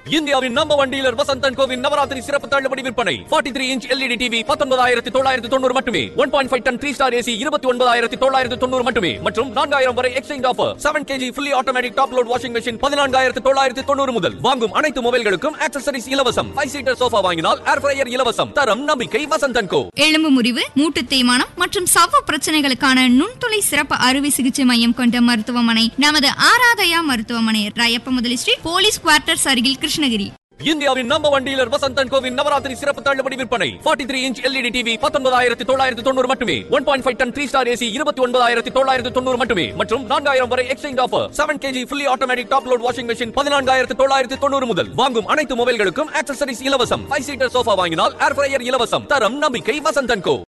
இந்தியாவின் number one dealer Vasanth and கோவின் நவராத்திரி சிறப்பு தள்ளுபடி விற்பனை 43 த்ரீ இன்ச் எல்இடி டிவி பத்தொன்பதாயிரத்தி தொள்ளாயிரத்தி தொண்ணூறு மட்டுமே one point five ton three star AC இருபத்தி ஒன்பதாயிரத்தி தொள்ளாயிரத்தி தொண்ணூறு மட்டுமே மற்றும் நான்காயிரம் வரை exchange offer seven K G fully automatic top load washing machine பதினான்காயிரத்தி தொள்ளாயிரத்தி தொண்ணூறு முதல் வாங்கும் அனைத்து மொபைல்களுக்கும் ஆக்சசரிஸ் இலவசம் ஃபைவ் சீட்டர் சோஃபா வாங்கினால் ஏர் ஃப்ரையர் இலவசம் தரம் நம்பிக்கை வசந்தன் கோ எலும்பு முறிவு மூட்டு தேய்மானம் மற்றும் சவ்வு பிரச்சனைகளுக்கான நுண்துளை சிறப்பு அறுவை சிகிச்சை மையம் கொண்ட மருத்துவமனை நமது ஆராதயா மருத்துவமனை ராயப்ப முதலி ஸ்ட்ரீட் போலீஸ் குவார்ட்டர்ஸ் அருகில் கிருஷ்ணகிரி இந்தியாவின் நம்பர் ஒன் டீலர் வசந்தன் கோவின் நவராத்திரி சிறப்பு தள்ளுபடி விற்பனை 43 த்ரீ இன்ச் எல்இடி டிவி பத்தொன்பதாயிரத்தி தொள்ளாயிரத்தி தொண்ணூறு மட்டுமே one point five ton three star AC இருபத்தி ஒன்பதாயிரத்தி தொள்ளாயிரத்தி தொண்ணூறு மட்டுமே மற்றும் நான்காயிரம் வரை exchange offer seven K G fully automatic top load washing machine பதினான்காயிரத்தி தொள்ளாயிரத்தி தொண்ணூறு முதல் வாங்கும் அனைத்து மொபைல்களுக்கும் ஆக்சசரிஸ் இலவசம் ஃபைவ் சீட்டர் சோஃபா வாங்கினால் ஏர் ஃப்ரையர் இலவசம் தரம் நம்பிக்கை வசந்தன் கோ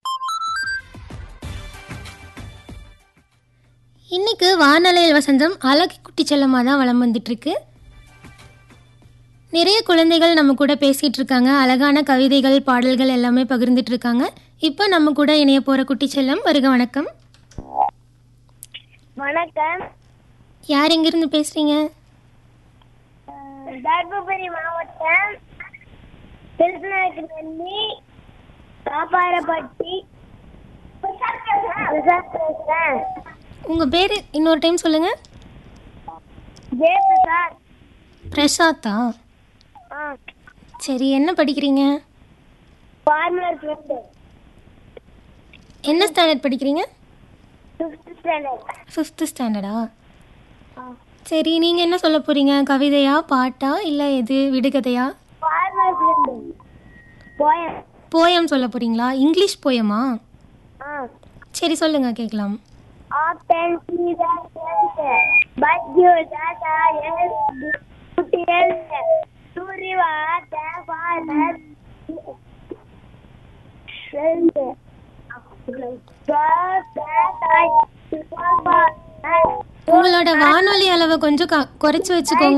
இன்னைக்கு வானலையில் வசந்தம் அழகு குட்டி செல்லமாக தான் வளம் வந்துட்டுருக்கு நிறைய குழந்தைகள் நம்ம கூட பேசிகிட்டு இருக்காங்க அழகான கவிதைகள் பாடல்கள் எல்லாமே பகிர்ந்துட்டு இருக்காங்க இப்போ நம்ம கூட இணைய போகிற குட்டி செல்லம் வருக வணக்கம் வணக்கம் யார் எங்கேருந்து பேசுகிறீங்க அஹ் தர்மபுரி மாவட்டம் திருநாயக்கநல்லி காப்பாரப்பட்டி பிரசாத் பேசுறேன் உங்கள் பேர் இன்னொரு டைம் சொல்லுங்கள் ஜெய பிரசாத் பிரசாத்தா ஆ சரி என்ன படிக்கிறீங்க ஃபார்மர் ஃப்ரெண்டு என்ன ஸ்டாண்டர்ட் படிக்கிறீங்க ஃபிஃப்த் ஸ்டாண்டர்ட் ஃபிஃப்த்து ஸ்டாண்டர்டா சரி நீங்கள் என்ன சொல்ல போகிறீங்க கவிதையா பாட்டா இல்லை எது விடுகதையா ஃபார்மர் ஃப்ரெண்டு போயம் போயம் சொல்ல போகிறீங்களா இங்கிலீஷ் போயமா ஆ சரி சொல்லுங்கள் கேட்கலாம் often see the sunset, but you that are yes, to tell to river the father. உங்களோட வானொலி அளவை கொஞ்சம் க- குறைச்சு வச்சுக்கோங்க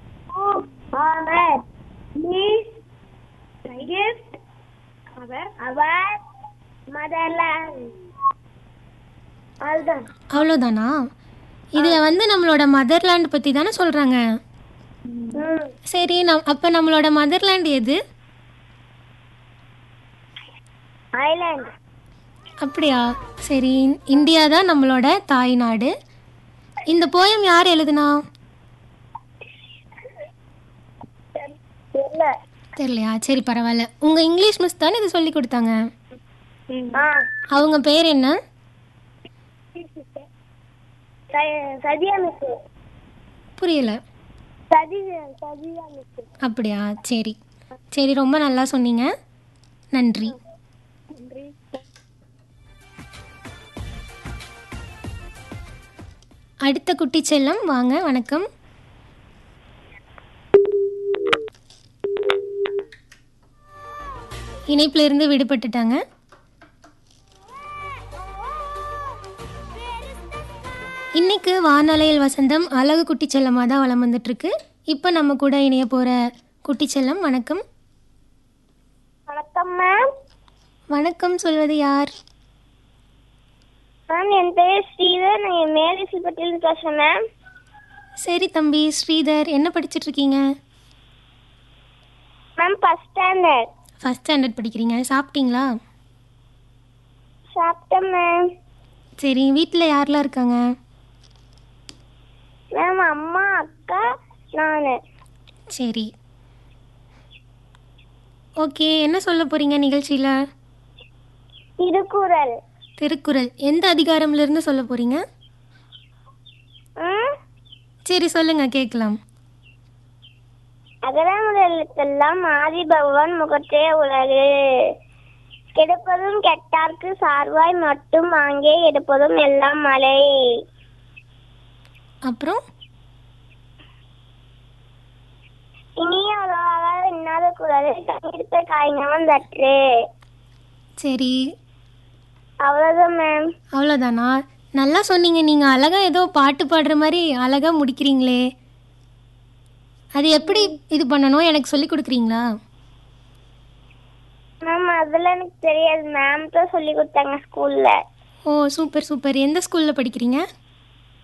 அவர் மதர்லாண்ட் அதுதான் அவ்வளோதானா இதில் வந்து நம்மளோட மதர்லேண்ட் பற்றி தானே சொல்கிறாங்க ம் சரி நம் அப்போ நம்மளோட மதர்லேண்ட் எது ஐலாண்ட் அப்படியா சரி இந்தியா தான் நம்மளோட தாய்நாடு இந்த போயம் யார் எழுதுனா தெரியல தெரியலையா சரி பரவாயில்ல உங்கள் இங்கிலீஷ் மிஸ் தானே இது சொல்லி கொடுத்தாங்க ஆ அவங்க பேர் என்ன ச- சதியா மிஸ் புரியல சதி சதியா மிஸ் அப்படியா சரி சரி ரொம்ப நல்லா சொன்னீங்க நன்றி அடுத்த குட்டி செல்லம் வாங்க வணக்கம் இணைப்புல இருந்து விடுபட்டுட்டாங்க இன்னைக்கு வானலையில் வசந்தம் அழகு குட்டி செல்லமாக தான் வளம் வந்துட்டுருக்கு இப்போ நம்ம கூட இணைய போகிற குட்டி செல்லம் வணக்கம் வணக்கம் மேம் வணக்கம் சொல்வது யார் மேம் என் பேர் ஸ்ரீதர் நான் மேலிசிப்பட்டியில் பேசுகிறேன் மேம் சரி தம்பி ஸ்ரீதர் என்ன படிச்சிட்டு இருக்கீங்க ma'am first standard first standard படிக்கிறீங்க சாப்பிட்டீங்களா சாப்பிட்டேன் மேம் சரி வீட்டில் யாரெல்லாம் இருக்காங்க மேம் அம்மா அக்கா நான் சரி ஓகே என்ன சொல்ல போகிறீங்க நிகழ்ச்சியில் திருக்குறள் திருக்குறள் எந்த அதிகாரம்லேருந்து சொல்ல போகிறீங்க ம் சரி சொல்லுங்கள் கேட்கலாம் அகர முதலுக்கெல்லாம் ஆதி பகவான் முகத்தே உலகு கெடுப்பதும் கெட்டார்க்கு சார்வாய் மட்டும் அங்கே எடுப்பதும் எல்லாம் மலை அப்புறம் இனிய உலகாக இன்னாத குரலில் தங்கிருப்ப காய்ந்தவன் தற்று சரி அவ்வளோதான் மேம் அவ்வளோதானா நல்லா சொன்னீங்க நீங்கள் அழகாக ஏதோ பாட்டு பாடுற மாதிரி அழகாக முடிக்கிறீங்களே அது எப்படி இது பண்ணணும் எனக்கு சொல்லி கொடுக்குறீங்களா மேம் அதெல்லாம் எனக்கு தெரியாது மேம் தான் சொல்லி கொடுத்தாங்க ஸ்கூல்ல ஓ சூப்பர் சூப்பர் எந்த ஸ்கூலில் படிக்கிறீங்க